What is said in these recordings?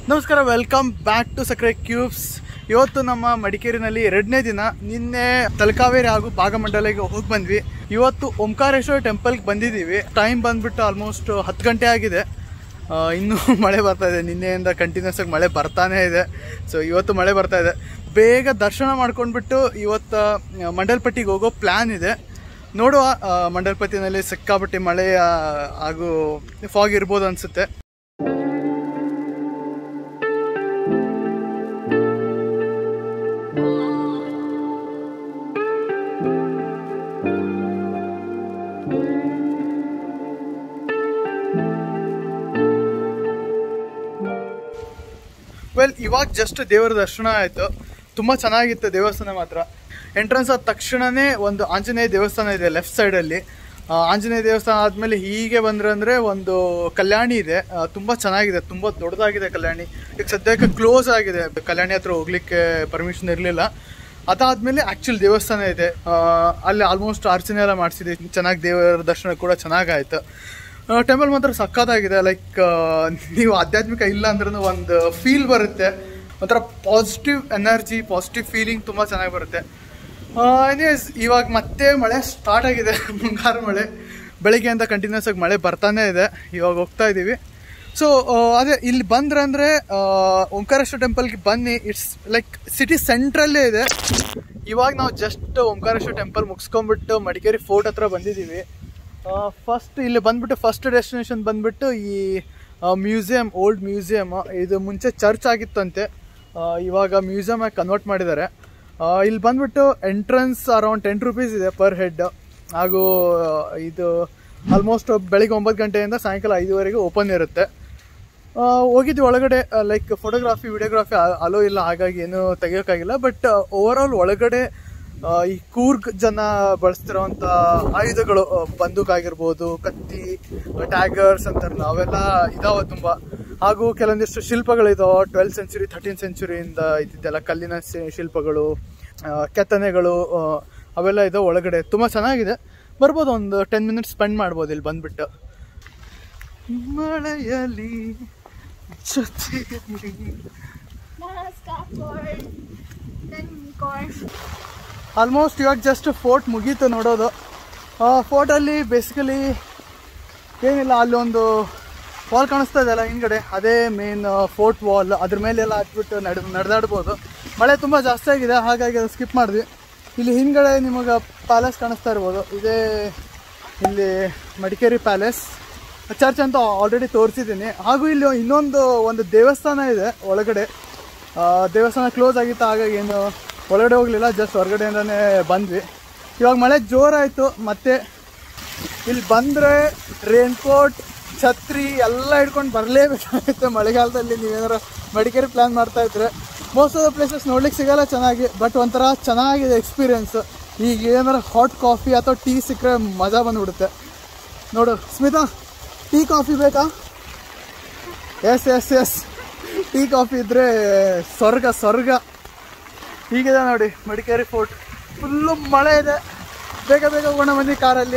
ನಮಸ್ಕಾರ welcome back to Sakre cubes ಇವತ್ತು ನಮ್ಮ ಮಡಿಕೇರಿನಲ್ಲಿ ಎರಡನೇ ದಿನ ನಿನ್ನೆ ತಲಕಾವೇರಿ ಹಾಗೂ ಭಾಗಮಂಡಲಿಗೆ ಹೋಗಿ ಬಂದ್ವಿ ಇವತ್ತು ಓಂಕಾರೇಶ್ವರ ಟೆಂಪಲ್ಗೆ ಬಂದಿದ್ದೀವಿ ಟೈಮ್ ಬಂದ್ಬಿಟ್ಟು ಆಲ್ಮೋಸ್ಟ್ ಹತ್ತು ಗಂಟೆ ಆಗಿದೆ ಆ, ಇನ್ನೂ ಮಳೆ ಬರ್ತಾ ಇದೆ ನಿನ್ನೆಯಿಂದ ಕಂಟಿನ್ಯೂಸ್ ಆಗಿ ಮಳೆ ಬರ್ತಾನೇ ಇದೆ ಸೊ ಇವತ್ತು ಮಳೆ ಬರ್ತಾ ಇದೆ ಬೇಗ ದರ್ಶನ ಮಾಡ್ಕೊಂಡ್ಬಿಟ್ಟು ಇವತ್ತು ಆ, ಮಂಡಲ್ಪಟ್ಟಿಗೆ ಹೋಗೋ ಪ್ಲ್ಯಾನ್ ಇದೆ ನೋಡುವ ಆ, ಮಂಡಲ್ಪಟ್ಟಿನಲ್ಲಿ ಸಿಕ್ಕಾಪಟ್ಟೆ ಮಳೆ ಆ, ಹಾಗೂ ಫಾಗ್ ಇರ್ಬೋದು ಅನಿಸುತ್ತೆ ವೆಲ್ ಇವಾಗ ಜಸ್ಟ್ ದೇವರ ದರ್ಶನ ಆಯಿತು ತುಂಬ ಚೆನ್ನಾಗಿತ್ತು ದೇವಸ್ಥಾನ ಮಾತ್ರ ಎಂಟ್ರೆನ್ಸ್ ಆದ ತಕ್ಷಣವೇ ಒಂದು ಆಂಜನೇಯ ದೇವಸ್ಥಾನ ಇದೆ ಲೆಫ್ಟ್ ಸೈಡಲ್ಲಿ ಆಂಜನೇಯ ದೇವಸ್ಥಾನ ಆದಮೇಲೆ ಹೀಗೆ ಬಂದ್ರೆ ಅಂದರೆ ಒಂದು ಕಲ್ಯಾಣಿ ಇದೆ ಆ, ತುಂಬ ಚೆನ್ನಾಗಿದೆ ತುಂಬ ದೊಡ್ಡದಾಗಿದೆ ಕಲ್ಯಾಣಿ ಈಗ ಸದ್ಯಕ್ಕೆ ಕ್ಲೋಸ್ ಆಗಿದೆ ಕಲ್ಯಾಣಿ ಹತ್ರ ಹೋಗ್ಲಿಕ್ಕೆ ಪರ್ಮಿಷನ್ ಇರಲಿಲ್ಲ ಅದಾದಮೇಲೆ ಆ್ಯಕ್ಚುಲ್ ದೇವಸ್ಥಾನ ಇದೆ ಆ, ಅಲ್ಲಿ ಆಲ್ಮೋಸ್ಟ್ ಅರ್ಚನೆ ಎಲ್ಲ ಮಾಡಿಸಿದೆ ಚೆನ್ನಾಗಿ ದೇವರ ದರ್ಶನ ಕೂಡ ಚೆನ್ನಾಗಾಯ್ತು ಟೆಂಪಲ್ ಮಾತ್ರ ಸಕ್ಕತ್ತಾಗಿದೆ ಲೈಕ್ ನೀವು ಆಧ್ಯಾತ್ಮಿಕ ಇಲ್ಲ ಅಂದ್ರೂ ಒಂದು ಫೀಲ್ ಬರುತ್ತೆ ಒಂಥರ ಪಾಸಿಟಿವ್ ಎನರ್ಜಿ ಪಾಸಿಟಿವ್ ಫೀಲಿಂಗ್ ತುಂಬ ಚೆನ್ನಾಗಿ ಬರುತ್ತೆ ಎನಿವೇಸ್ ಇವಾಗ ಮತ್ತೆ ಮಳೆ ಸ್ಟಾರ್ಟ್ ಆಗಿದೆ ಮುಂಗಾರು ಮಳೆ ಬೆಳಿಗ್ಗೆಯಿಂದ ಕಂಟಿನ್ಯೂಸ್ ಆಗಿ ಮಳೆ ಬರ್ತಾನೆ ಇದೆ ಇವಾಗ ಹೋಗ್ತಾ ಇದ್ದೀವಿ ಸೊ ಅದೇ ಇಲ್ಲಿ ಬಂದ್ರೆ ಅಂದರೆ ಓಂಕಾರೇಶ್ವರ ಟೆಂಪಲ್ಗೆ ಬನ್ನಿ ಇಟ್ಸ್ ಲೈಕ್ ಸಿಟಿ ಸೆಂಟ್ರಲ್ಲೇ ಇದೆ ಇವಾಗ ನಾವು ಜಸ್ಟ್ ಓಂಕಾರೇಶ್ವರ ಟೆಂಪಲ್ ಮುಗಿಸ್ಕೊಂಡ್ಬಿಟ್ಟು ಮಡಿಕೇರಿ ಫೋರ್ಟ್ ಹತ್ರ ಬಂದಿದ್ದೀವಿ ಫಸ್ಟ್ ಇಲ್ಲಿ ಬಂದ್ಬಿಟ್ಟು ಫಸ್ಟ್ ಡೆಸ್ಟಿನೇಷನ್ ಬಂದ್ಬಿಟ್ಟು ಈ ಮ್ಯೂಸಿಯಂ ಓಲ್ಡ್ ಮ್ಯೂಸಿಯಂ ಇದು ಮುಂಚೆ ಚರ್ಚ್ ಆಗಿತ್ತಂತೆ ಆ, ಇವಾಗ ಮ್ಯೂಸಿಯಮ್ ಆಗಿ ಕನ್ವರ್ಟ್ ಮಾಡಿದ್ದಾರೆ ಆ, ಇಲ್ಲಿ ಬಂದ್ಬಿಟ್ಟು ಎಂಟ್ರೆನ್ಸ್ ಅರೌಂಡ್ ಟೆನ್ ರುಪೀಸ್ ಇದೆ ಪರ್ ಹೆಡ್ ಹಾಗೂ ಆ, ಇದು ಆಲ್ಮೋಸ್ಟ್ ಬೆಳಿಗ್ಗೆ ಒಂಬತ್ತು ಗಂಟೆಯಿಂದ ಸಾಯಂಕಾಲ ಐದುವರೆಗೆ ಓಪನ್ ಇರುತ್ತೆ ಆ, ಹೋಗಿದ್ವಿ ಒಳಗಡೆ ಲೈಕ್ ಫೋಟೋಗ್ರಾಫಿ ವಿಡಿಯೋಗ್ರಾಫಿ ಅಲೋ ಇಲ್ಲ ಹಾಗಾಗಿ ಏನು ತೆಗಿಯೋಕ್ಕಾಗಿಲ್ಲ ಬಟ್ ಓವರ್ ಆಲ್ ಒಳಗಡೆ ಆ, ಈ ಕೂರ್ಗ್ ಜನ ಬಳಸ್ತಿರೋಂಥ ಆಯುಧಗಳು ಆ, ಬಂದೂಕ್ ಆಗಿರ್ಬೋದು ಕತ್ತಿ ಟ್ಯಾಗರ್ಸ್ ಅಂತಾರಲ್ಲ ಅವೆಲ್ಲ ಇದಾವೆ ತುಂಬ ಹಾಗೂ ಕೆಲವೊಂದಿಷ್ಟು ಶಿಲ್ಪಗಳಿದಾವೆ ಟ್ವೆಲ್ತ್ ಸೆಂಚುರಿ ಥರ್ಟೀನ್ ಸೆಂಚುರಿಯಿಂದ ಇದ್ದಿದ್ದೆಲ್ಲ ಕಲ್ಲಿನ ಶಿ- ಶಿಲ್ಪಗಳು ಆ, ಕೆತ್ತನೆಗಳು ಆ, ಅವೆಲ್ಲ ಇದಾವೆ ಒಳಗಡೆ ತುಂಬ ಚೆನ್ನಾಗಿದೆ ಬರ್ಬೋದು ಒಂದು ಟೆನ್ ಮಿನಿಟ್ಸ್ ಸ್ಪೆಂಡ್ ಮಾಡ್ಬೋದು ಇಲ್ಲಿ ಬಂದ್ಬಿಟ್ಟು ಮಳೆಯಲಿ ಜೊತೆಯಲ್ಲಿ ಆಲ್ಮೋಸ್ಟ್ ಇವಾಗ ಜಸ್ಟ್ ಫೋರ್ಟ್ ಮುಗೀತು ನೋಡೋದು ಫೋರ್ಟಲ್ಲಿ ಬೇಸಿಕಲಿ ಏನಿಲ್ಲ ಅಲ್ಲೊಂದು ವಾಲ್ ಕಾಣಿಸ್ತಾ ಇದೆಯಲ್ಲ ಹಿಂದ್ಗಡೆ ಅದೇ ಮೇನ್ ಫೋರ್ಟ್ ವಾಲ್ ಅದ್ರ ಮೇಲೆಲ್ಲ ಹತ್ಬಿಟ್ಟು ನಡ್ ನಡೆದಾಡ್ಬೋದು ಮಳೆ ತುಂಬ ಜಾಸ್ತಿ ಆಗಿದೆ ಹಾಗಾಗಿ ಅದು ಸ್ಕಿಪ್ ಮಾಡಿದ್ವಿ ಇಲ್ಲಿ ಹಿಂದ್ಗಡೆ ನಿಮಗೆ ಪ್ಯಾಲೇಸ್ ಕಾಣಿಸ್ತಾ ಇರ್ಬೋದು ಇದೇ ಇಲ್ಲಿ ಮಡಿಕೇರಿ ಪ್ಯಾಲೇಸ್ ಚರ್ಚ್ ಅಂತ ಆಲ್ರೆಡಿ ತೋರಿಸಿದ್ದೀನಿ ಹಾಗೂ ಇಲ್ಲಿ ಇನ್ನೊಂದು ಒಂದು ದೇವಸ್ಥಾನ ಇದೆ ಒಳಗಡೆ ಆ, ದೇವಸ್ಥಾನ ಕ್ಲೋಸ್ ಆಗಿತ್ತು ಹಾಗಾಗಿ ಏನು ಒಳಗಡೆ ಹೋಗಲಿಲ್ಲ ಜಸ್ಟ್ ಹೊರಗಡೆಯಿಂದನೇ ಬಂದ್ವಿ ಇವಾಗ ಮಳೆ ಜೋರಾಯಿತು ಮತ್ತೆ ಇಲ್ಲಿ ಬಂದರೆ ರೇನ್ಕೋಟ್ ಛತ್ರಿ ಎಲ್ಲ ಹಿಡ್ಕೊಂಡು ಬರಲೇಬೇಕಾಗುತ್ತೆ ಮಳೆಗಾಲದಲ್ಲಿ ನೀವೇನಾರು ಮಡಿಕೇರಿ ಪ್ಲ್ಯಾನ್ ಮಾಡ್ತಾ ಇದ್ರೆ ಮೋಸ್ಟ್ ಆಫ್ ದ ಪ್ಲೇಸಸ್ ನೋಡ್ಲಿಕ್ಕೆ ಸಿಗಲ್ಲ ಚೆನ್ನಾಗಿ ಬಟ್ ಒಂಥರ ಚೆನ್ನಾಗಿದೆ ಎಕ್ಸ್ಪೀರಿಯನ್ಸ್ ಈಗ ಏನಾರು ಹಾಟ್ ಕಾಫಿ ಅಥವಾ ಟೀ ಸಿಕ್ಕರೆ ಮಜಾ ಬಂದ್ಬಿಡುತ್ತೆ ನೋಡು ಸ್ಮಿತಾ ಟೀ ಕಾಫಿ ಬೇಕಾ yes yes yes tea coffee ಇದ್ರೆ ಸ್ವರ್ಗ ಸ್ವರ್ಗ ಹೀಗಿದೆ ನೋಡಿ ಮಡಿಕೇರಿ ಫೋರ್ಟ್ ಫುಲ್ಲು ಮಳೆ ಇದೆ ಬೇಗ ಬೇಗ ಹೋಗೋಣ ಬನ್ನಿ ಕಾರಲ್ಲಿ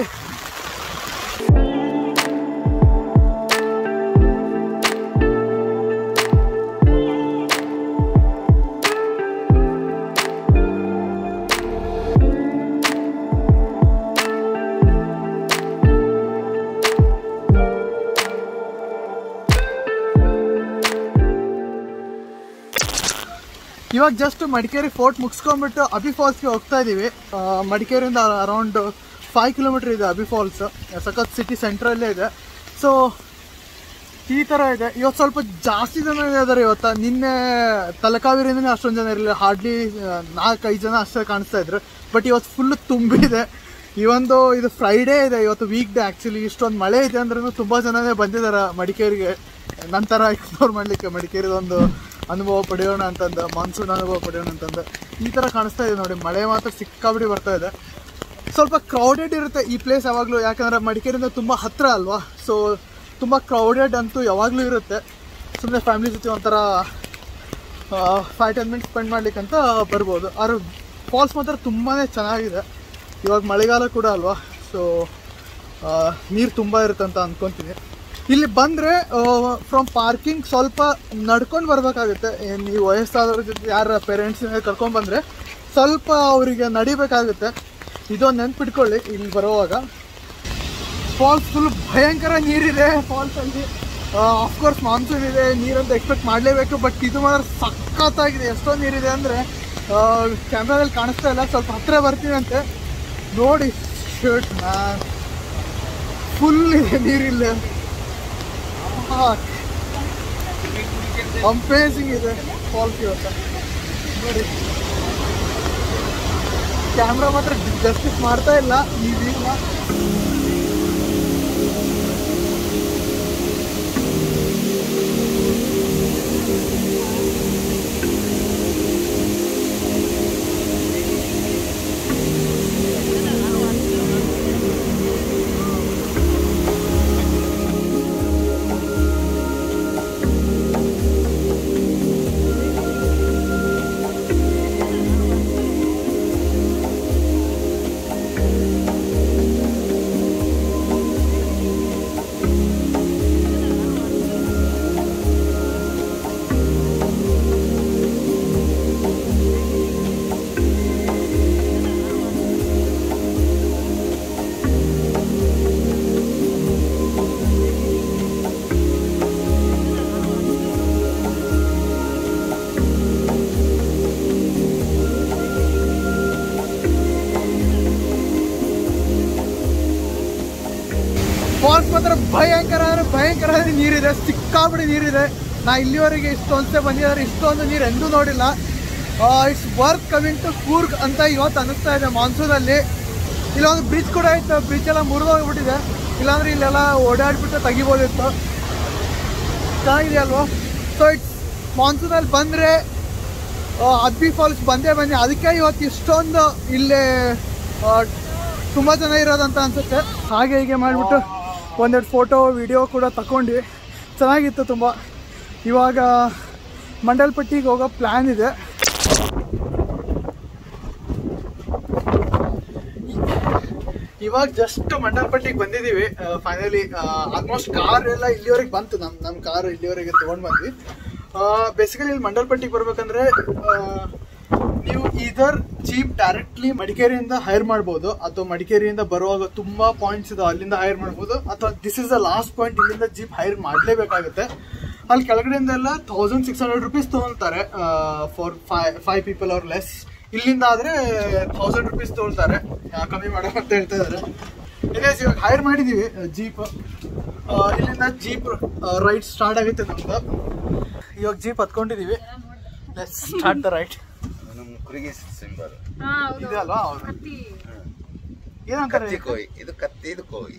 ಇವಾಗ ಜಸ್ಟ್ ಮಡಿಕೇರಿ ಫೋರ್ಟ್ ಮುಗಿಸ್ಕೊಂಡ್ಬಿಟ್ಟು ಅಬಿ ಫಾಲ್ಸ್ಗೆ ಹೋಗ್ತಾ ಇದ್ದೀವಿ ಆ, ಮಡಿಕೇರಿಯಿಂದ ಅರೌಂಡ್ ಫೈವ್ ಕಿಲೋಮೀಟರ್ ಇದೆ ಅಬಿ ಫಾಲ್ಸ್ ಸಖತ್ ಸಿಟಿ ಸೆಂಟ್ರಲ್ಲೇ ಇದೆ ಸೊ ಈ ಥರ ಇದೆ ಇವತ್ತು ಸ್ವಲ್ಪ ಜಾಸ್ತಿ ಜನ ಇದ್ದಾರೆ ಇವತ್ತು ನಿನ್ನೆ ತಲಕಾವೇರಿಯಿಂದನೇ ಅಷ್ಟೊಂದು ಜನ ಇರಲಿಲ್ಲ ಹಾರ್ಡ್ಲಿ ನಾಲ್ಕೈದು ಜನ ಅಷ್ಟೇ ಕಾಣಿಸ್ತಾ ಇದ್ರು ಬಟ್ ಇವತ್ತು ಫುಲ್ ತುಂಬಿದೆ ಈ ಒಂದು ಇದು ಫ್ರೈಡೇ ಇದೆ ಇವತ್ತು ವೀಕ್ ಡೇ ಆ್ಯಕ್ಚುಲಿ ಇಷ್ಟೊಂದು ಮಳೆ ಇದೆ ಅಂದ್ರೂ ತುಂಬ ಜನನೇ ಬಂದಿದ್ದಾರೆ ಮಡಿಕೇರಿಗೆ ನಂತರ ಎಕ್ಸ್ಪ್ಲೋರ್ ಮಾಡಲಿಕ್ಕೆ ಮಡಿಕೇರಿದೊಂದು ಅನುಭವ ಪಡೆಯೋಣ ಅಂತಂದು ಮಾನ್ಸೂನ್ ಅನುಭವ ಪಡೆಯೋಣ ಅಂತಂದು ಈ ಥರ ಕಾಣಿಸ್ತಾ ಇದೆ ನೋಡಿ ಮಳೆ ಮಾತ್ರ ಸಿಕ್ಕಾಬಿಡಿ ಬರ್ತಾ ಇದೆ ಸ್ವಲ್ಪ ಕ್ರೌಡೆಡ್ ಇರುತ್ತೆ ಈ ಪ್ಲೇಸ್ ಯಾವಾಗಲೂ ಯಾಕಂದರೆ ಮಡಿಕೇರಿಯಿಂದ ತುಂಬ ಹತ್ತಿರ ಅಲ್ವಾ ಸೊ ತುಂಬ ಕ್ರೌಡೆಡ್ ಅಂತೂ ಯಾವಾಗಲೂ ಇರುತ್ತೆ ಸುಮ್ಮನೆ ಫ್ಯಾಮಿಲಿ ಜೊತೆ ಒಂಥರ ಫೈವ್ ಟೆನ್ ಮಿನಿಟ್ಸ್ ಸ್ಪೆಂಡ್ ಮಾಡ್ಲಿಕ್ಕಂತ ಬರ್ಬೋದು ಆದ್ರೆ ಫಾಲ್ಸ್ ಮಾತ್ರ ತುಂಬಾ ಚೆನ್ನಾಗಿದೆ ಇವಾಗ ಮಳೆಗಾಲ ಕೂಡ ಅಲ್ವಾ ಸೊ ನೀರು ತುಂಬ ಇರುತ್ತೆ ಅಂತ ಅಂದ್ಕೊತೀನಿ ಇಲ್ಲಿ ಬಂದರೆ ಫ್ರಮ್ ಪಾರ್ಕಿಂಗ್ ಸ್ವಲ್ಪ ನಡ್ಕೊಂಡು ಬರಬೇಕಾಗುತ್ತೆ ನೀವು ವಯಸ್ಸಾದವ್ರ ಜೊತೆ ಯಾರ ಪೇರೆಂಟ್ಸ್ ಕರ್ಕೊಂಡು ಬಂದರೆ ಸ್ವಲ್ಪ ಅವರಿಗೆ ನಡಿಬೇಕಾಗುತ್ತೆ ಇದೊಂದು ನೆನ್ಪಿಟ್ಕೊಳ್ಳಿ ಇಲ್ಲಿ ಬರುವಾಗ ಫಾಲ್ಸ್ ಫುಲ್ ಭಯಂಕರ ನೀರಿದೆ ಫಾಲ್ಸಲ್ಲಿ ಆಫ್ಕೋರ್ಸ್ ಮಾನ್ಸೂನ್ ಇದೆ ನೀರಂತ ಎಕ್ಸ್ಪೆಕ್ಟ್ ಮಾಡಲೇಬೇಕು ಬಟ್ ಇದು ಮಾತ್ರ ಸಖತ್ತಾಗಿದೆ ಎಷ್ಟೊಂದು ನೀರಿದೆ ಅಂದರೆ ಕ್ಯಾಮ್ರಾದಲ್ಲಿ ಕಾಣಿಸ್ತಾ ಇಲ್ಲ ಸ್ವಲ್ಪ ಹತ್ತಿರ ಬರ್ತೀನಿ ಅಂತೆ ನೋಡಿ ಶರ್ಟ್ ಮ್ಯಾನ್ ಫುಲ್ ಇದೆ ನೀರಿಲ್ಲ ಅಮೇಸಿಂಗ್ ಇದೆ ಫಾಲ್ಸ್ ಇವತ್ತು ನೋಡಿ ಕ್ಯಾಮ್ರಾ ಮಾತ್ರ ಜಸ್ಟಿಸ್ ಮಾಡ್ತಾ ಇಲ್ಲ ಈ ವ್ಯೂನ ಫಾಲ್ಸ್ ಮಾತ್ರ ಭಯಂಕರ ಅಂದ್ರೆ ಭಯಂಕರ ನೀರಿದೆ ಸಿಕ್ಕಾಬಿಡಿ ನೀರಿದೆ ನಾ ಇಲ್ಲಿವರೆಗೆ ಇಷ್ಟೊಂದ್ಸೆ ಬಂದಿದ್ದಾರೆ ಇಷ್ಟೊಂದು ನೀರು ಎಂದೂ ನೋಡಿಲ್ಲ it's worth coming to Coorg ಅಂತ ಇವತ್ತು ಅನ್ನಿಸ್ತಾ ಇದೆ ಮಾನ್ಸೂನಲ್ಲಿ ಇಲ್ಲೊಂದು ಬ್ರಿಡ್ಜ್ ಕೂಡ ಇತ್ತು ಬ್ರಿಡ್ಜ್ ಎಲ್ಲ ಮುರಿದೋಗ್ಬಿಟ್ಟಿದೆ ಇಲ್ಲಾಂದ್ರೆ ಇಲ್ಲೆಲ್ಲ ಓಡಾಡ್ಬಿಟ್ಟು ತೆಗಿಬೋದಿತ್ತು ಚೆನ್ನಾಗಿದೆ ಅಲ್ವಾ ಸೊ ಇಟ್ಸ್ ಮಾನ್ಸೂನಲ್ಲಿ ಬಂದರೆ ಅಬ್ಬಿ ಫಾಲ್ಸ್ ಬಂದೇ ಬನ್ನಿ ಅದಕ್ಕೆ ಇವತ್ತು ಇಷ್ಟೊಂದು ಇಲ್ಲೇ ತುಂಬ ಜನ ಇರೋದಂತ ಅನ್ಸುತ್ತೆ ಹಾಗೆ ಹೀಗೆ ಮಾಡಿಬಿಟ್ಟು ಒಂದೆರಡು ಫೋಟೋ ವಿಡಿಯೋ ಕೂಡ ತಗೊಂಡ್ವಿ ಚೆನ್ನಾಗಿತ್ತು ತುಂಬ ಇವಾಗ ಮಂಡಲ್ಪಟ್ಟಿಗೆ ಹೋಗೋ ಪ್ಲ್ಯಾನ್ ಇದೆ ಇವಾಗ ಜಸ್ಟ್ ಮಂಡಲ್ಪಟ್ಟಿಗೆ ಬಂದಿದ್ದೀವಿ ಫೈನಲಿ ಆಲ್ಮೋಸ್ಟ್ ಕಾರ್ ಎಲ್ಲ ಇಲ್ಲಿವರೆಗೆ ಬಂತು ನಮ್ಮ ನಮ್ಮ ಕಾರ್ ಇಲ್ಲಿವರೆಗೆ ತೊಗೊಂಡು ಬಂದ್ವಿ ಬೇಸಿಕಲಿ ಇಲ್ಲಿ ಮಂಡಲ್ಪಟ್ಟಿಗೆ ಬರ್ಬೇಕಂದ್ರೆ ಆ, ನೀವು ಇದರ್ ಜೀಪ್ ಡೈರೆಕ್ಟ್ಲಿ ಮಡಿಕೇರಿಯಿಂದ ಹೈರ್ ಮಾಡ್ಬೋದು ಅಥವಾ ಮಡಿಕೇರಿಯಿಂದ ಬರುವಾಗ ತುಂಬಾ ಪಾಯಿಂಟ್ಸ್ ಇದೆ ಅಲ್ಲಿಂದ ಹೈರ್ ಮಾಡ್ಬೋದು ಅಥವಾ this is the last point ಇಲ್ಲಿಂದ ಜೀಪ್ ಹೈರ್ ಮಾಡಲೇಬೇಕಾಗುತ್ತೆ ಅಲ್ಲಿ ಕೆಳಗಡೆಯಿಂದ ಎಲ್ಲ ತೌಸಂಡ್ ಸಿಕ್ಸ್ ಹಂಡ್ರೆಡ್ ರುಪೀಸ್ ತೊಗೊಳ್ತಾರೆ ಫಾರ್ ಫೈವ್ ಫೈವ್ ಪೀಪಲ್ ಅವ್ರ ಲೆಸ್ ಇಲ್ಲಿಂದ ಆದ್ರೆ ತೌಸಂಡ್ ರುಪೀಸ್ ತೊಗೊಳ್ತಾರೆ ಆ, ಕಮ್ಮಿ ಮಾಡೋ ಅಂತ ಹೇಳ್ತಾ ಇದ್ದಾರೆ ಎನಿವೇಸ್ ಇವಾಗ ಹೈರ್ ಮಾಡಿದೀವಿ ಜೀಪ್ ಇಲ್ಲಿಂದ ಜೀಪ್ ರೈಡ್ ಸ್ಟಾರ್ಟ್ ಆಗುತ್ತೆ ನಮ್ದು ಇವಾಗ ಜೀಪ್ ಹತ್ಕೊಂಡಿದೀವಿ ಲೆಟ್ಸ್ ಸ್ಟಾರ್ಟ್ ದ ರೈಡ್ ನಮ್ಮ ಕುರಿಗೆ ಸಿಂಬಲ್ ಹಾ ಹೌದು ಇದೆ ಅಲ್ವಾ ಅವ್ರು ಕತ್ತಿ ಏನಂತಾರೆ ಕತ್ತಿ ಕೋಯಿ ಇದು ಕತ್ತಿ ಇದು ಕೋಯಿ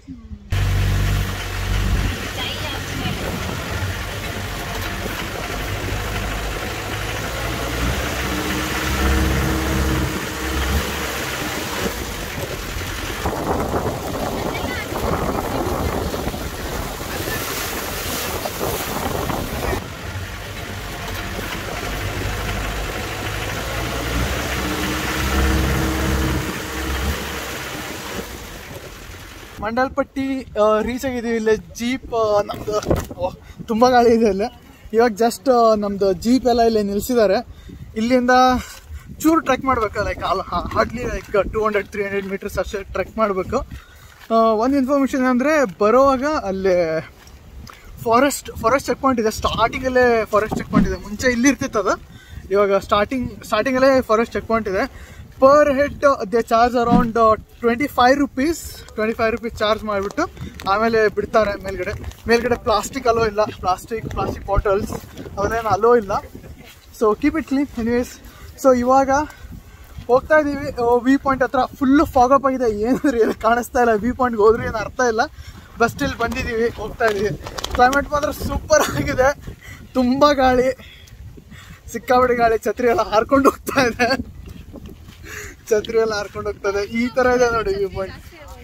ಮಂಡಲ್ಪಟ್ಟಿ ರೀಚ್ ಆಗಿದ್ದೀವಿ ಇಲ್ಲಿ ಜೀಪ್ ನಮ್ದು ಓಹ್, ತುಂಬಾ ಗಾಳಿ ಇದೆ ಇಲ್ಲಿ ಇವಾಗ ಜಸ್ಟ್ ನಮ್ದು ಜೀಪ್ ಎಲ್ಲ ಇಲ್ಲಿ ನಿಲ್ಸಿದ್ದಾರೆ ಇಲ್ಲಿಂದ ಚೂರು ಟ್ರೆಕ್ ಮಾಡ್ಬೇಕು like hardly like two hundred three hundred metres ಅಷ್ಟೇ ಟ್ರೆಕ್ ಮಾಡಬೇಕು ಒಂದು ಇನ್ಫಾರ್ಮೇಷನ್ ಅಂದರೆ ಬರೋವಾಗ ಅಲ್ಲಿ ಫಾರೆಸ್ಟ್ ಫಾರೆಸ್ಟ್ ಚೆಕ್ ಪಾಯಿಂಟ್ ಇದೆ ಸ್ಟಾರ್ಟಿಂಗಲ್ಲೇ ಫಾರೆಸ್ಟ್ ಚೆಕ್ ಪಾಯಿಂಟ್ ಇದೆ ಮುಂಚೆ ಇಲ್ಲಿ ಇರ್ತಿತ್ತು ಅದು ಇವಾಗ ಸ್ಟಾರ್ಟಿಂಗ್ ಸ್ಟಾರ್ಟಿಂಗಲ್ಲೇ ಫಾರೆಸ್ಟ್ ಚೆಕ್ ಪಾಯಿಂಟ್ ಇದೆ per head they charge around twenty five rupees twenty five rupees charge ಮಾಡಿಬಿಟ್ಟು ಆಮೇಲೆ ಬಿಡ್ತಾರೆ ಮೇಲ್ಗಡೆ ಮೇಲ್ಗಡೆ ಪ್ಲಾಸ್ಟಿಕ್ ಅಲೋ ಇಲ್ಲ ಪ್ಲಾಸ್ಟಿಕ್ ಪ್ಲಾಸ್ಟಿಕ್ ಬಾಟಲ್ಸ್ ಅವೆಲ್ಲ ಅಲೋ ಇಲ್ಲ so keep it clean anyways so ಇವಾಗ ಹೋಗ್ತಾ ಇದೀವಿ ವಿ ಪಾಯಿಂಟ್ ಹತ್ರ ಫುಲ್ಲು ಫಾಗಪ್ ಆಗಿದೆ ಏನ್ರಿ ಇದು ಕಾಣಿಸ್ತಾ ಇಲ್ಲ ವಿ ಪಾಯಿಂಟ್ಗೆ ಹೋದ್ರೆ ಏನು ಅರ್ಥ ಇಲ್ಲ ಬಸ್ ಸ್ಟಿಲ್ ಬಂದಿದ್ದೀವಿ ಹೋಗ್ತಾ ಇದೀವಿ ಕ್ಲೈಮೇಟ್ ಮಾತ್ರ ಸೂಪರ್ ಆಗಿದೆ ತುಂಬ ಗಾಳಿ ಸಿಕ್ಕಾಬಿಡಿ ಗಾಳಿ ಛತ್ರಿ ಎಲ್ಲ ಹಾರ್ಕೊಂಡು ಹೋಗ್ತಾ ಇದೆ ಛತ್ರಿ ಎಲ್ಲ ಹಾರ್ಕೊಂಡು ಹೋಗ್ತಾ ಇದೆ ಈ ತರ ಇದೆ ನೋಡಿ ವ್ಯೂ ಪಾಯಿಂಟ್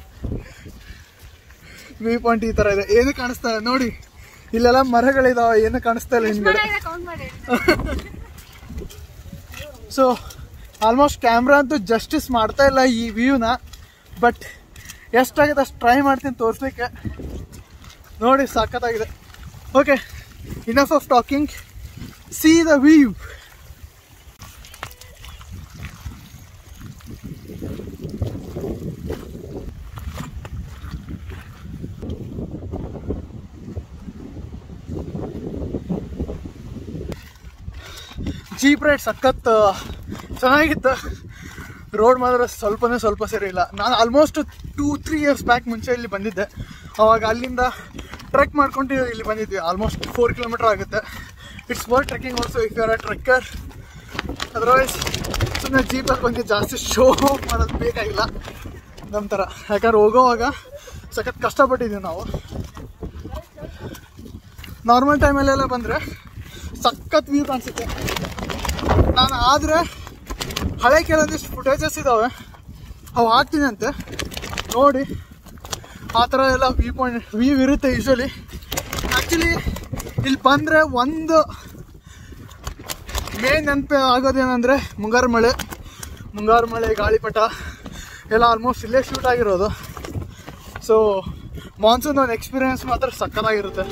ವ್ಯೂ ಪಾಯಿಂಟ್ ಈ ತರ ಇದೆ ಏನು ಕಾಣಿಸ್ತಾ ಇದೆ ನೋಡಿ ಇಲ್ಲೆಲ್ಲ ಮರಗಳಿದಾವೆ ಏನು ಕಾಣಿಸ್ತಾ ಇಲ್ಲ ಹಿಂದ್ಗಡೆ ಕೌಂಟ್ ಮಾಡಿ ಸೊ ಆಲ್ಮೋಸ್ಟ್ ಕ್ಯಾಮ್ರಾ ಅಂತೂ ಜಸ್ಟಿಸ್ ಮಾಡ್ತಾ ಇಲ್ಲ ಈ ವ್ಯೂನ ಬಟ್ ಎಷ್ಟಾಗುತ್ತೆ ಅಷ್ಟು ಟ್ರೈ ಮಾಡ್ತೀನಿ ತೋರಿಸ್ಲಿಕ್ಕೆ ನೋಡಿ ಸಖತ್ತಾಗಿದೆ okay enough of talking see the view jeep ride ಸಖತ್ ಚೆನ್ನಾಗಿತ್ತು ರೋಡ್ ಮಾತ್ರ ಸ್ವಲ್ಪನೇ ಸ್ವಲ್ಪ ಸರಿ ಇಲ್ಲ ನಾನು almost two three years back ಮುಂಚೆ ಇಲ್ಲಿ ಬಂದಿದ್ದೆ ಅವಾಗ ಅಲ್ಲಿಂದ ಟ್ರೆಕ್ ಮಾಡ್ಕೊಂಡು ಇಲ್ಲಿ ಬಂದಿದ್ವಿ ಆಲ್ಮೋಸ್ಟ್ ಫೋರ್ ಕಿಲೋಮೀಟರ್ ಆಗುತ್ತೆ it's worth trekking also if you are a trekker otherwise ಸುಮ್ಮನೆ ಜೀಪಲ್ಲಿ ಬಂದು ಜಾಸ್ತಿ ಶೋ ಮಾಡೋದು ಬೇಕಾಗಿಲ್ಲ ನಮ್ಮ ಥರ ಯಾಕಂದ್ರೆ ಹೋಗೋವಾಗ ಸಖತ್ ಕಷ್ಟಪಟ್ಟಿದ್ದೀವಿ ನಾವು ನಾರ್ಮಲ್ ಟೈಮಲ್ಲೆಲ್ಲ ಬಂದರೆ ಸಖತ್ ವ್ಯೂ ಕಾಣಿಸುತ್ತೆ ನಾನು ಆದರೆ ಹಳೆ ಕೆಲವೊಂದಿಷ್ಟು ಫುಟೇಜಸ್ ಇದ್ದಾವೆ ಅವು ಹಾಕ್ತೀನಿ ಅಂತೆ ನೋಡಿ ಆ ಥರ ಎಲ್ಲ ವ್ಯೂ ಪಾಯಿಂಟ್ ವ್ಯೂ ಇರುತ್ತೆ ಯೂಶ್ವಲಿ ಆ್ಯಕ್ಚುಲಿ ಇಲ್ಲಿ ಬಂದರೆ ಒಂದು ಮೇನ್ ನೆನಪು ಆಗೋದೇನೆಂದರೆ ಮುಂಗಾರು ಮಳೆ ಮುಂಗಾರು ಮಳೆ ಗಾಳಿಪಟ ಎಲ್ಲ ಆಲ್ಮೋಸ್ಟ್ ಇಲ್ಲೇ ಶೂಟ್ ಆಗಿರೋದು ಸೊ ಮಾನ್ಸೂನ್ ಒಂದು ಎಕ್ಸ್ಪೀರಿಯನ್ಸ್ ಮಾತ್ರ ಸಕ್ಕತ್ತಾಗಿರುತ್ತೆ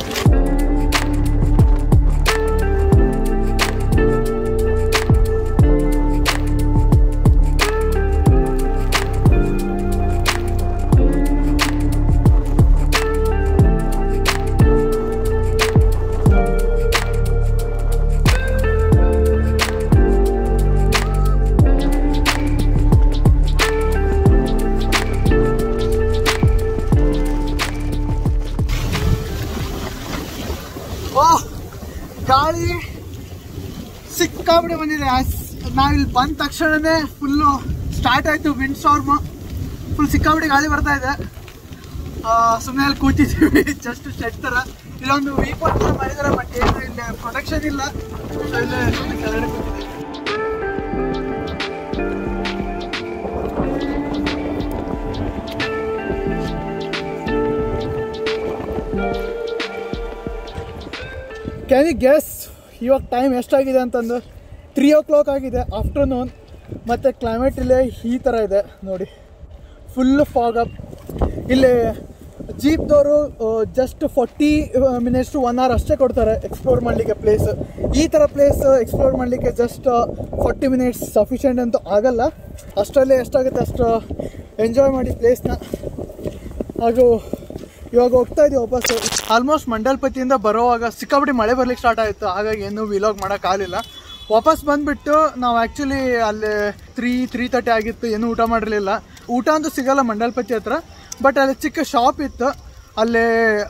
ವಾಹ್ ಗಾಳಿ ಸಿಕ್ಕಾಬಿಡಿ ಬಂದಿದೆ ನಾವಿಲ್ಲಿ ಬಂದ ತಕ್ಷಣನೇ ಫುಲ್ಲು ಸ್ಟಾರ್ಟ್ ಆಯಿತು ವಿಂಡ್ ಸ್ಟಾರ್ಮ್ ಫುಲ್ ಸಿಕ್ಕಾಬಿಡಿ ಗಾಳಿ ಬರ್ತಾ ಇದೆ ಸುಮ್ಮನೆ ಅಲ್ಲಿ ಕೂತಿದ್ದೀವಿ ಜಸ್ಟ್ ಶೆಡ್ ಥರ ಇಲ್ಲೊಂದು ವೀಪಾಯಿಂಟ್ ಥರ ಮಾಡಿದ್ದಾರೆ ಬಟ್ ಏನು ಇಲ್ಲಿ ಪ್ರೊಟೆಕ್ಷನ್ ಇಲ್ಲ ಸೊ ಇಲ್ಲೇ ಸುಮ್ಮನೆ ಕೆಳಗಡೆ ಕೂತಿದ್ದೀವಿ ಕ್ಯಾನ್ ಯು ಗೆಸ್ ಇವಾಗ ಟೈಮ್ ಎಷ್ಟಾಗಿದೆ ಅಂತಂದು ತ್ರೀ ಓ ಕ್ಲಾಕ್ ಆಗಿದೆ ಆಫ್ಟರ್ನೂನ್ ಮತ್ತು ಕ್ಲೈಮೇಟ್ ಇಲ್ಲೇ ಈ ಥರ ಇದೆ ನೋಡಿ ಫುಲ್ ಫಾಗ್ ಅಪ್ ಇಲ್ಲಿ ಜೀಪ್ದವರು just forty minutes to one hour ಅಷ್ಟೇ ಕೊಡ್ತಾರೆ ಎಕ್ಸ್ಪ್ಲೋರ್ ಮಾಡಲಿಕ್ಕೆ ಪ್ಲೇಸ್ ಈ ಥರ ಪ್ಲೇಸ್ ಎಕ್ಸ್ಪ್ಲೋರ್ ಮಾಡಲಿಕ್ಕೆ ಜಸ್ಟ್ ಫಾರ್ಟಿ ಮಿನಿಟ್ಸ್ ಸಫಿಷಿಯೆಂಟ್ ಅಂತೂ ಆಗಲ್ಲ ಅಷ್ಟರಲ್ಲೇ ಎಷ್ಟಾಗುತ್ತೆ ಅಷ್ಟು ಎಂಜಾಯ್ ಮಾಡಿ ಪ್ಲೇಸ್ನ ಹಾಗೂ ಇವಾಗ ಹೋಗ್ತಾ ಇದೀವಿ ವಾಪಸ್ ಆಲ್ಮೋಸ್ಟ್ ಮಂಡಲ್ಪತಿಯಿಂದ ಬರೋವಾಗ ಸಿಕ್ಕಾಪಟ್ಟೆ ಮಳೆ ಬರ್ಲಿಕ್ಕೆ ಸ್ಟಾರ್ಟ್ ಆಯಿತು ಹಾಗಾಗಿ ಏನು ವಿಲಾಗ್ ಮಾಡೋಕ್ಕಾಗಲಿಲ್ಲ ವಾಪಸ್ ಬಂದುಬಿಟ್ಟು ನಾವು ಆ್ಯಕ್ಚುಲಿ ಅಲ್ಲಿ ತ್ರೀ ತ್ರೀ ತರ್ಟಿ ಆಗಿತ್ತು ಏನೂ ಊಟ ಮಾಡಿರಲಿಲ್ಲ ಊಟ ಅಂತೂ ಸಿಗಲ್ಲ ಮಂಡಲ್ಪತಿ ಹತ್ರ ಬಟ್ ಅಲ್ಲಿ ಚಿಕ್ಕ ಶಾಪ್ ಇತ್ತು ಅಲ್ಲಿ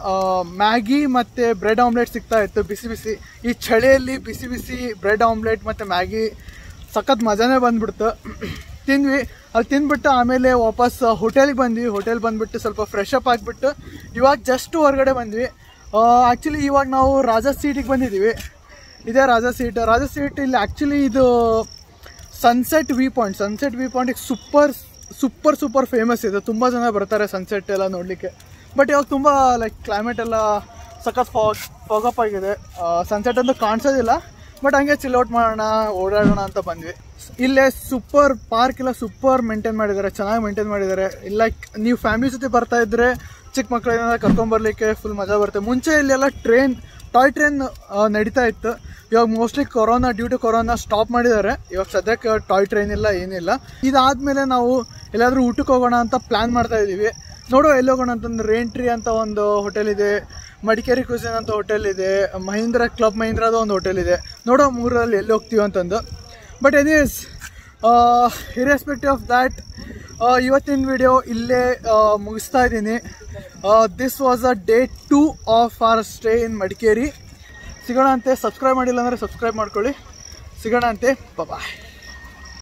ಮ್ಯಾಗಿ ಮತ್ತು ಬ್ರೆಡ್ ಆಮ್ಲೆಟ್ ಸಿಗ್ತಾ ಇತ್ತು ಬಿಸಿ ಬಿಸಿ ಈ ಚಳಿಯಲ್ಲಿ ಬಿಸಿ ಬಿಸಿ ಬ್ರೆಡ್ ಆಮ್ಲೆಟ್ ಮತ್ತು ಮ್ಯಾಗಿ ಸಖತ್ ಮಜಾನೇ ಬಂದ್ಬಿಡ್ತು ತಿಂದ್ವಿ ಅಲ್ಲಿ ತಿಂದ್ಬಿಟ್ಟು ಆಮೇಲೆ ವಾಪಸ್ ಹೋಟೆಲ್ಗೆ ಬಂದ್ವಿ ಹೋಟೆಲ್ ಬಂದ್ಬಿಟ್ಟು ಸ್ವಲ್ಪ ಫ್ರೆಶ್ ಅಪ್ ಆಗಿಬಿಟ್ಟು ಇವಾಗ ಜಸ್ಟ್ ಹೊರಗಡೆ ಬಂದ್ವಿ ಆ್ಯಕ್ಚುಲಿ ಇವಾಗ ನಾವು ರಾಜಾ ಸೀಟಿಗೆ ಬಂದಿದ್ದೀವಿ ಇದೇ ರಾಜಾ ಸೀಟ್ ರಾಜಾ ಸೀಟ್ ಇಲ್ಲಿ ಆ್ಯಕ್ಚುಲಿ ಇದು sunset view point sunset view ಪಾಯಿಂಟಿಗೆ ಸೂಪರ್ ಸೂಪರ್ ಸೂಪರ್ ಫೇಮಸ್ ಇದೆ ತುಂಬ ಜನ ಬರ್ತಾರೆ ಸನ್ಸೆಟ್ ಎಲ್ಲ ನೋಡಲಿಕ್ಕೆ ಬಟ್ ಇವಾಗ ತುಂಬ ಲೈಕ್ ಕ್ಲೈಮೇಟ್ ಎಲ್ಲ ಸಖತ್ ಫಾಗ್ ಫಾಗಪ್ ಆಗಿದೆ ಸನ್ಸೆಟ್ ಅಂತೂ ಕಾಣಿಸೋದಿಲ್ಲ ಬಟ್ ಹಂಗೆ ಚಿಲ್ಔಟ್ ಮಾಡೋಣ ಓಡಾಡೋಣ ಅಂತ ಬಂದ್ವಿ ಇಲ್ಲೇ ಸೂಪರ್ ಪಾರ್ಕ್ ಎಲ್ಲ ಸೂಪರ್ ಮೇಂಟೈನ್ ಮಾಡಿದ್ದಾರೆ ಚೆನ್ನಾಗಿ ಮೇಂಟೈನ್ ಮಾಡಿದ್ದಾರೆ ಲೈಕ್ ನೀವು ಫ್ಯಾಮಿಲಿ ಜೊತೆ ಬರ್ತಾ ಇದ್ರೆ ಚಿಕ್ಕ ಮಕ್ಕಳನ್ನ ಕರ್ಕೊಂಬರ್ಲಿಕ್ಕೆ ಫುಲ್ ಮಜಾ ಬರುತ್ತೆ ಮುಂಚೆ ಇಲ್ಲೆಲ್ಲ ಟ್ರೈನ್ ಟಾಯ್ ಟ್ರೈನ್ ನಡೀತಾ ಇತ್ತು ಇವಾಗ mostly corona due to corona stop ಮಾಡಿದ್ದಾರೆ ಇವಾಗ ಸದ್ಯಕ್ಕೆ ಟಾಯ್ ಟ್ರೈನ್ ಇಲ್ಲ ಏನಿಲ್ಲ ಇದಾದ್ಮೇಲೆ ನಾವು ಎಲ್ಲಾದರೂ ಊಟಕ್ಕೆ ಹೋಗೋಣ ಅಂತ ಪ್ಲ್ಯಾನ್ ಮಾಡ್ತಾ ಇದ್ದೀವಿ ನೋಡುವ ಎಲ್ಲಿ ಹೋಗೋಣ ಅಂತಂದ್ರೆ ರೇನ್ ಟ್ರೀ ಅಂತ ಒಂದು ಹೋಟೆಲ್ ಇದೆ ಮಡಿಕೇರಿ ಕ್ಯೂಸಿನ್ ಅಂತ ಹೋಟೆಲ್ ಇದೆ ಮಹೀಂದ್ರ ಕ್ಲಬ್ ಮಹೀಂದ್ರದ ಒಂದು ಹೋಟೆಲ್ ಇದೆ ನೋಡೋ ಮೂರಲ್ಲಿ ಎಲ್ಲಿ ಹೋಗ್ತೀವಿ ಅಂತಂದು but anyways irrespective of that ಇವತ್ತಿನ ವಿಡಿಯೋ ಇಲ್ಲೇ ಆ, ಮುಗಿಸ್ತಾ ಇದ್ದೀನಿ this was a day two of our stay in Madikeri ಸಿಗೋಣ ಅಂತೆ ಸಬ್ಸ್ಕ್ರೈಬ್ ಮಾಡಿಲ್ಲ ಅಂದರೆ ಸಬ್ಸ್ಕ್ರೈಬ್ ಮಾಡ್ಕೊಳ್ಳಿ ಸಿಗೋಣ ಅಂತೆ ಬಾಯ್